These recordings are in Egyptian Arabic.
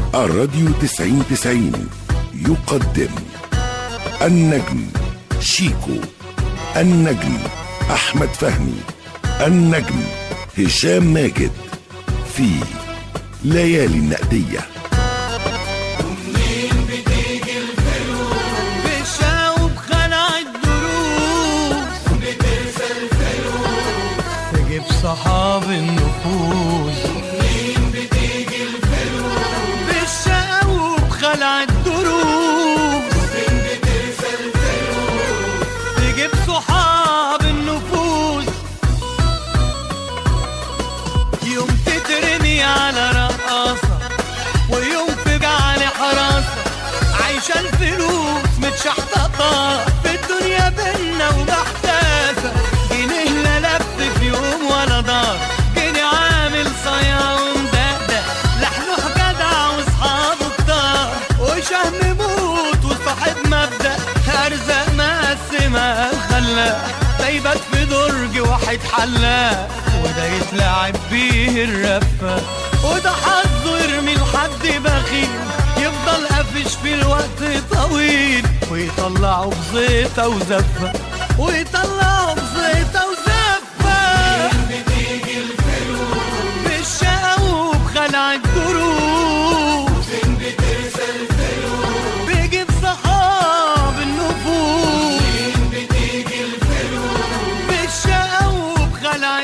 الراديو تسعين تسعين يقدم النجم شيكو النجم أحمد فهمي النجم هشام ماجد في ليالي النقديه بشاوب خلع الدروس بترسى الفلوس تجيب صحاب النفوس مين بتيجي الفلوس بالشاوب خلع الدروس بترسى الفلوس تجيب صحاب النفوس يوم تترمي على رقاصة ويوم تجعل حراسة عايشة الفلوس متشحططة في الدنيا بينا ومحتاسة جنيه لا لف في يوم ولا دار جنيه عامل صيا ومدقدق لحلوح جدع واصحابه كتار وشهم موت وصاحب مبدأ أرزاق مقسمة خلاق ده يبات في درج واحد حلاق وده يتلعب بيه الرفة وده حظه يرمي لحد بخيل يفضل قافش في الوقت طويل ويطلعه بزيطة وزفة ويطلعه بزيطة وزفة بتيجي الفلوس بالشقا وبخلع الدروس بترسى الفلوس بيجيب صحاب النفوس بتيجي الفلوس بالشقا وبخلع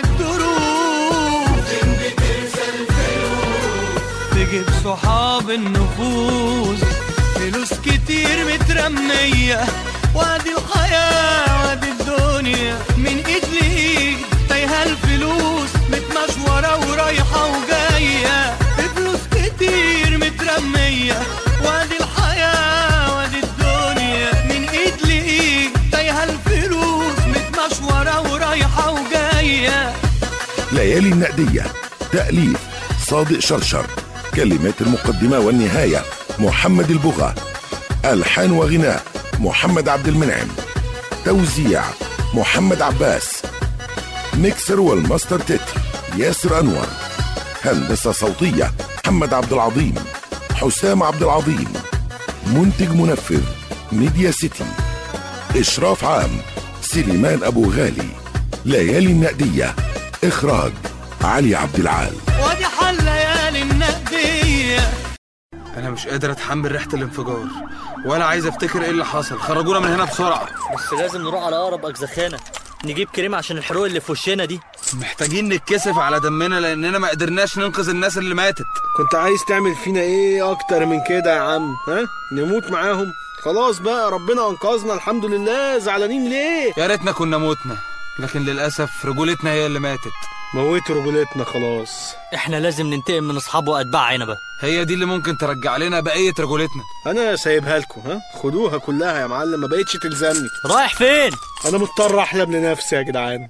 الدروس بترسى الفلوس تجيب صحاب النفوس فلوس كتير مترمية وادي الحياة وادي الدنيا من ايد لايد تايهة الفلوس متمشورة ورايحة وجاية فلوس كتير مترمية وادي الحياة وادي الدنيا من ايد لايد تايهة الفلوس متمشورة ورايحة وجاية ليالي النقدية تأليف صادق شرشر كلمات المقدمة والنهاية محمد البغا ألحان وغناء محمد عبد المنعم توزيع محمد عباس ميكسر والماستر تتر ياسر أنور هندسة صوتية محمد عبد العظيم حسام عبد العظيم منتج منفذ ميديا سيتي إشراف عام سليمان أبو غالي ليالي النقدية إخراج علي عبد العال وادي حل ليالي النقدية انا مش قادر اتحمل ريحه الانفجار ولا عايز افتكر ايه اللي حصل خرجونا من هنا بسرعه بس لازم نروح على اقرب اجزخانه نجيب كريم عشان الحروق اللي في وشنا دي محتاجين نتكسف على دمنا لاننا ما قدرناش ننقذ الناس اللي ماتت كنت عايز تعمل فينا ايه اكتر من كده يا عم ها نموت معاهم خلاص بقى ربنا انقذنا الحمد لله زعلانين ليه يا ريتنا كنا موتنا لكن للاسف رجولتنا هي اللي ماتت موتوا رجولتنا خلاص احنا لازم ننتقم من اصحاب واتباع عنبه هي دي اللي ممكن ترجع لنا بقيه رجولتنا انا سايبها لكم ها خدوها كلها يا معلم ما بقتش تلزمني رايح فين انا مضطر احلم لنفسي يا جدعان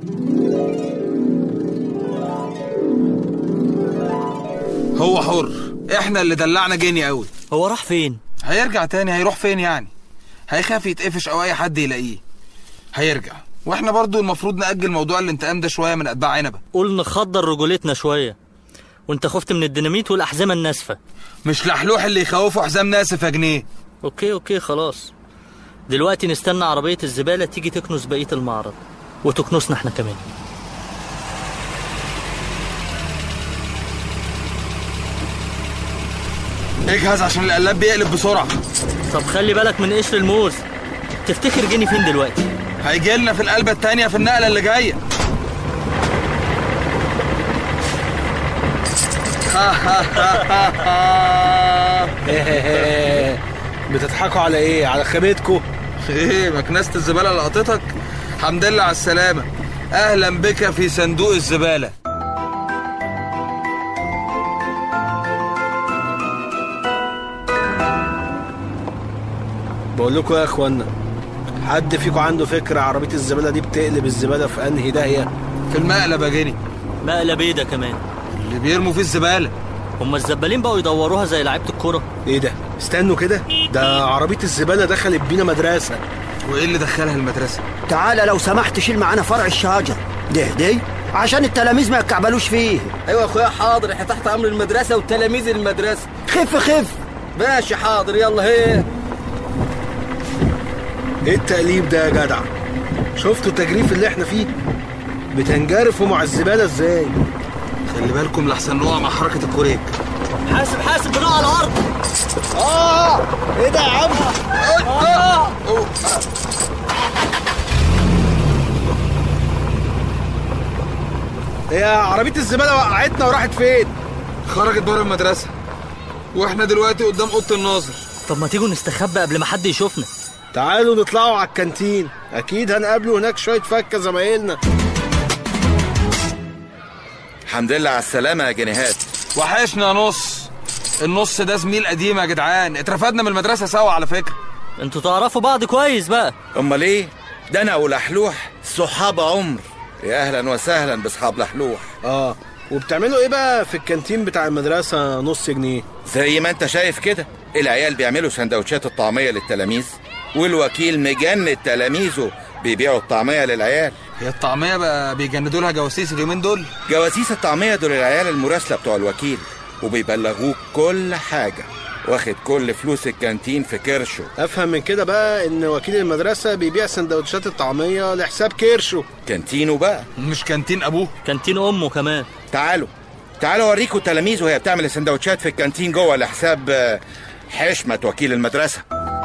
هو حر احنا اللي دلعنا جني قوي هو راح فين هيرجع تاني هيروح فين يعني هيخاف يتقفش او اي حد يلاقيه هيرجع واحنا برضو المفروض نأجل موضوع الانتقام ده شويه من اتباع عنبه قول نخدر رجولتنا شويه وانت خفت من الديناميت والاحزمه الناسفه مش لحلوح اللي يخوفه حزام ناسف يا جنيه اوكي اوكي خلاص دلوقتي نستنى عربيه الزباله تيجي تكنس بقيه المعرض وتكنسنا احنا كمان اجهز عشان القلاب بيقلب بسرعه طب خلي بالك من قشر الموز تفتكر جيني فين دلوقتي هيجي لنا في القلبة التانية في النقلة اللي جاية بتضحكوا على ايه على خيبتكم ايه مكنسة الزبالة اللي قطتك الحمد لله على السلامة اهلا بك في صندوق الزبالة بقول لكم يا اخوانا حد فيكم عنده فكره عربيه الزباله دي بتقلب الزباله في انهي داهيه في المقلب يا جني مقلب ايه ده كمان اللي بيرموا فيه الزبالة هما الزبالين بقوا يدوروها زي لعيبه الكوره ايه ده استنوا كده ده عربيه الزباله دخلت بينا مدرسه وايه اللي دخلها المدرسة تعالى لو سمحت شيل معانا فرع الشجر ده ده عشان التلاميذ ما يتكعبلوش فيه ايوه يا اخويا حاضر احنا تحت امر المدرسه وتلاميذ المدرسه خف خف ماشي حاضر يلا هي ايه التقليب ده يا جدع شفتوا التجريف اللي احنا فيه بتنجرفوا مع الزباله ازاي خلي بالكم لحسن نقع مع حركه الكوريك حاسب حاسب بنقع على الارض اه ايه ده يا عم هي عربيه الزباله وقعتنا وراحت فين خرجت بره المدرسه واحنا دلوقتي قدام اوضه الناظر طب ما تيجوا نستخبى قبل ما حد يشوفنا تعالوا نطلعوا على الكانتين اكيد هنقابلوا هناك شويه فكه زمايلنا الحمد لله على السلامة يا جنيهات وحشنا نص النص ده زميل قديم يا جدعان اترفدنا من المدرسه سوا على فكره انتوا تعرفوا بعض كويس بقى أمال إيه؟ ده أنا ولحلوح صحاب عمر يا أهلا وسهلا بأصحاب لحلوح اه وبتعملوا ايه بقى في الكانتين بتاع المدرسه نص جنيه زي ما أنت شايف كده العيال بيعملوا سندوتشات الطعمية للتلاميذ والوكيل مجند تلاميذه بيبيعوا الطعمية للعيال هي الطعميه بقى بيجندوا لها جواسيس اليومين دول جواسيس الطعمية دول العيال المراسلة بتوع الوكيل وبيبلغوك كل حاجة واخد كل فلوس الكانتين في كرشه افهم من كده بقى ان وكيل المدرسه بيبيع سندوتشات الطعميه لحساب كرشه كانتينه بقى مش كانتين ابوه كانتين امه كمان تعالوا تعالوا اوريكم التلاميذ وهي بتعمل السندوتشات في الكانتين جوه لحساب آه، حشمة وكيل المدرسة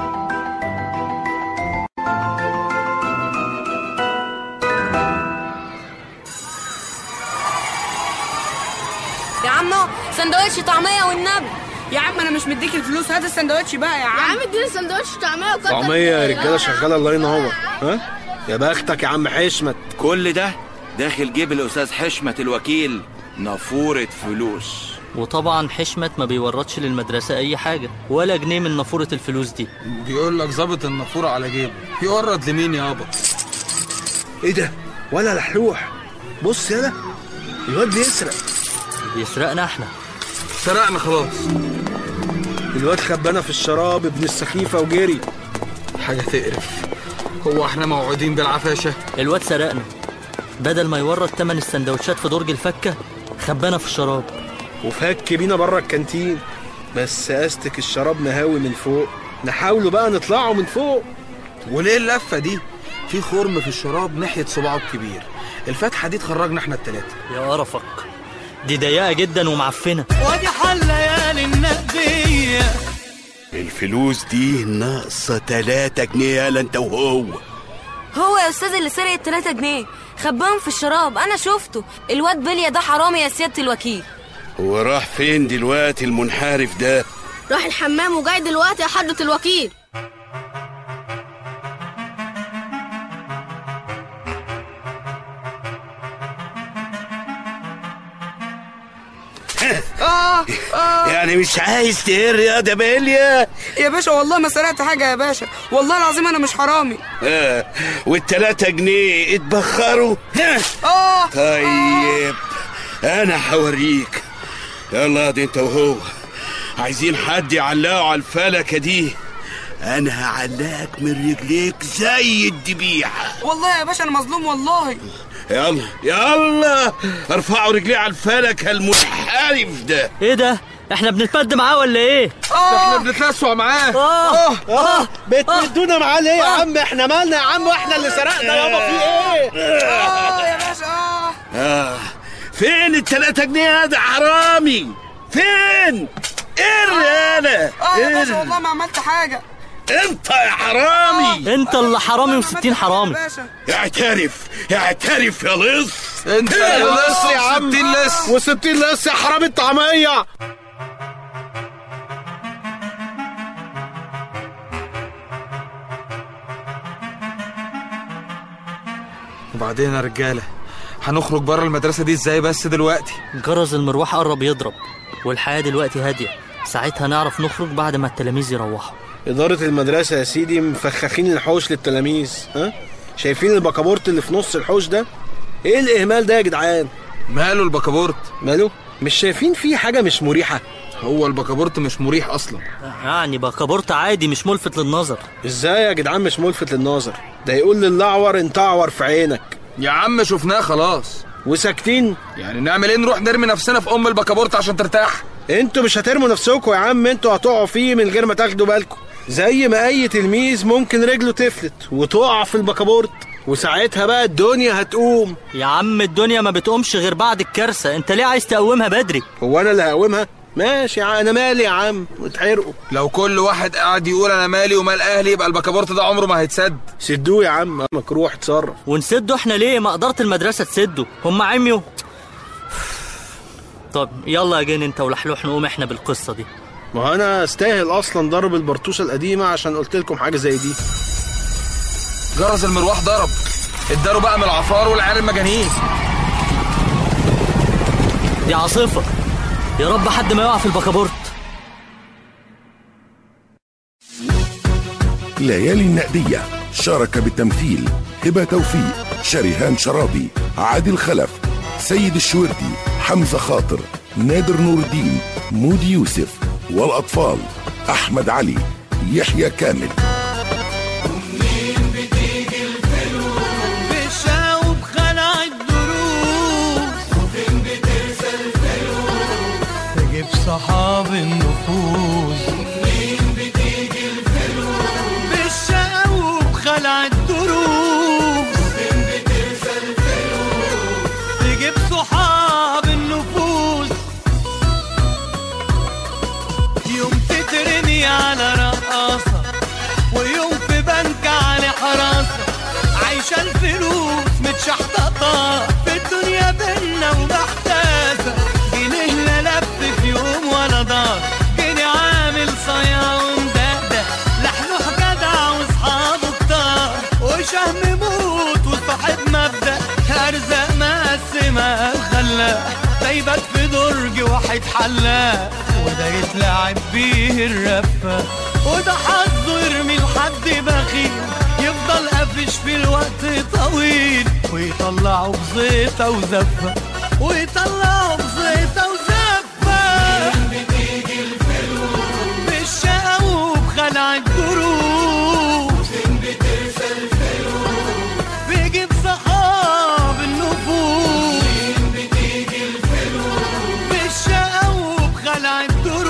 يا عم سندوتش طعمية والنبي يا عم انا مش مديك الفلوس هات السندوتش بقى يا يا عم عم اديني سندوتش طعمية وكتر طعميه يا رجاله شغاله الله ينور ها يا بختك يا عم حشمت كل ده داخل جيب الأستاذ حشمة الوكيل نافورة فلوس وطبعا حشمت ما بيوردش للمدرسة أي حاجة ولا جنيه من نافورة الفلوس دي بيقول لك ظابط النافوره على جيبه يورد لمين يابا ايه ده ولا لحلوح بص يا ده الواد بيسرق بيسرقنا احنا سرقنا خلاص الواد خبانا في الشراب ابن السخيفه وجري حاجه تقرف هو احنا موعودين بالعفاشه الواد سرقنا بدل ما يورد تمن السندوتشات في درج الفكة خبانا في الشراب وفك بينا بره الكانتين بس استك الشراب مهاوي من فوق نحاولوا بقى نطلعوا من فوق وليه اللفه دي في خرم في الشراب ناحيه صباعه الكبير الفتحه دي تخرجنا احنا التلاته يا قرفك دي ضيقة جدا ومعفنة وادي حل ليالي النقدية الفلوس دي ناقصة تلاتة جنيه يالا انت وهو هو يا استاذ اللي سرق التلاتة جنيه خباهم في الشراب انا شفته الواد بليا ده حرامي يا سيادة الوكيل وراح فين دلوقتي المنحرف ده راح الحمام وجاي دلوقتي يا حضرة الوكيل اه اه يعني مش عايز تقر يا دباليا يا باشا والله ما سرقت حاجة يا باشا والله العظيم انا مش حرامي آه. والتلاتة جنيه اتبخروا ها. اه طيب انا هوريك يلا دي انت وهو عايزين حد يعلقه على الفلكة دي انا هعلقك من رجليك زي الدبيحة والله يا باشا انا مظلوم والله يلا يلا ارفعوا رجلي على الفلكة المنحرف ده ايه ده احنا بنتمد معاه ولا ايه احنا بنتلسع معاه اه اه بتمدونا معاه ليه يا عم احنا مالنا يا عم واحنا اللي سرقنا يابا في ايه اه يا باشا اه آه. فين التلاتة جنيه ده حرامي فين ايه انا اه يا باشا والله ما عملت حاجة انت يا حرامي انت اللي حرامي وستين حرامي يا باشا اعترف اعترف يا لص انت إيه لص لص يا عم؟ وستين لص وستين لسه يا حرامي الطعميه وبعدين يا رجاله هنخرج بره المدرسه دي ازاي بس دلوقتي جرس المروح قرب يضرب والحياة دلوقتي هادية ساعتها نعرف نخرج بعد ما التلاميذ يروحوا إدارة المدرسة يا سيدي مفخخين الحوش للتلاميذ ها شايفين البكابورت اللي في نص الحوش ده ايه الإهمال ده يا جدعان ماله البكابورت ماله مش شايفين فيه حاجة مش مريحة هو البكابورت مش مريح اصلا يعني بكابورت عادي مش ملفت للنظر ازاي يا جدعان مش ملفت للنظر ده يقول للأعور انت أعور في عينك يا عم شفناه خلاص وساكتين يعني نعمل ايه نروح نرمي نفسنا في ام البكابورت عشان ترتاح انتوا مش هترموا نفسكم يا عم انتوا هتقعوا فيه من غير ما تاخدوا بالكم زي ما اي تلميذ ممكن رجله تفلت وتقع في البكابورت وساعتها بقى الدنيا هتقوم يا عم الدنيا ما بتقومش غير بعد الكارثة انت ليه عايز تقومها بدري هو انا اللي هقومها ماشي يا عم انا مالي يا عم واتحرقوا لو كل واحد قاعد يقول انا مالي ومال اهلي يبقى البكابورت ده عمره ما هيتسد سدوه يا عم مكروح اتصرف ونسده احنا ليه ما قدرت المدرسة تسده هم عميوا طب يلا يا جين انت ولحلوح نقوم احنا بالقصة دي ما هو انا استاهل اصلا ضرب البرطوشه القديمه عشان قلت لكم حاجه زي دي جرس المروح ضرب اداروا بقى من العفار والعيال المجانين دي عاصفة يا رب حد ما يقع في البكابورت ليالي النقدية شارك بالتمثيل هبة توفيق شريهان شرابي عادل خلف سيد الشوردي حمزة خاطر نادر نور الدين مودي يوسف والأطفال أحمد علي يحيى كامل بشاوب خلع الدروس وفين بترسى الفلوس تجيب صحاب النفوس ومنين بتيجي الفلوس بالشاوب خلع الدروس وفين بترسى الفلوس تجيب صحاب النفوس يوم تترمي على رقاصة ويوم في بنك على حراسة عايشة الفلوس متشحططة في الدنيا بينا ومحتاسة جنيه لا لف في يوم ولا دار جنيه عامل صيا ومدقدق لحلوح جدع واصحابه كتار وشهم موت وصاحب مبدأ ارزاق مقسمة خلاق دايبات في درج واحد حلاق وده يتلعب بيه الرفة وده حظه يرمي لحد بخيل يفضل قافش في الوقت طويل ويطلعه بزيطة وزفة ويطلعه بزيطة وزفة بتيجي الفلوس بالشقا وبخلع الدروس بترسى الفلوس بيجيب صحاب النفوس بتيجي الفلوس بالشقا وبخلع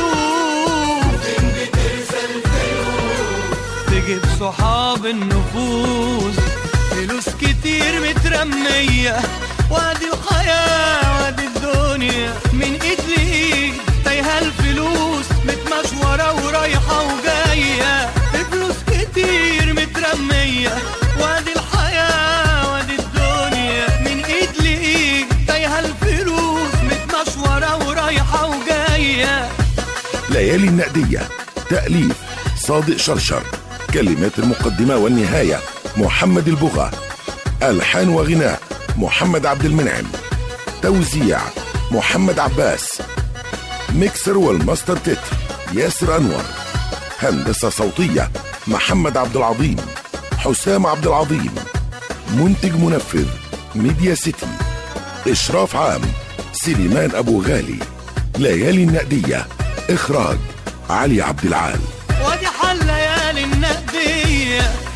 الدروس بترسى الفلوس تجيب صحاب النفوس فلوس كتير مترمية وادي الحياة وادي الدنيا من ايد لايد تايهة الفلوس متمشورة ورايحة وجاية فلوس كتير مترمية وادي الحياة وادي الدنيا من ايد لايد تايهة الفلوس متمشورة ورايحة وجاية ليالي النقدية تأليف صادق شرشر كلمات المقدمة والنهاية محمد البغا ألحان وغناء محمد عبد المنعم توزيع محمد عباس ميكسر والماستر تتر ياسر أنور هندسة صوتية محمد عبد العظيم حسام عبد العظيم منتج منفذ ميديا سيتي إشراف عام سليمان أبو غالي ليالي النقدية إخراج علي عبد العال وادي حل ليالي النقدية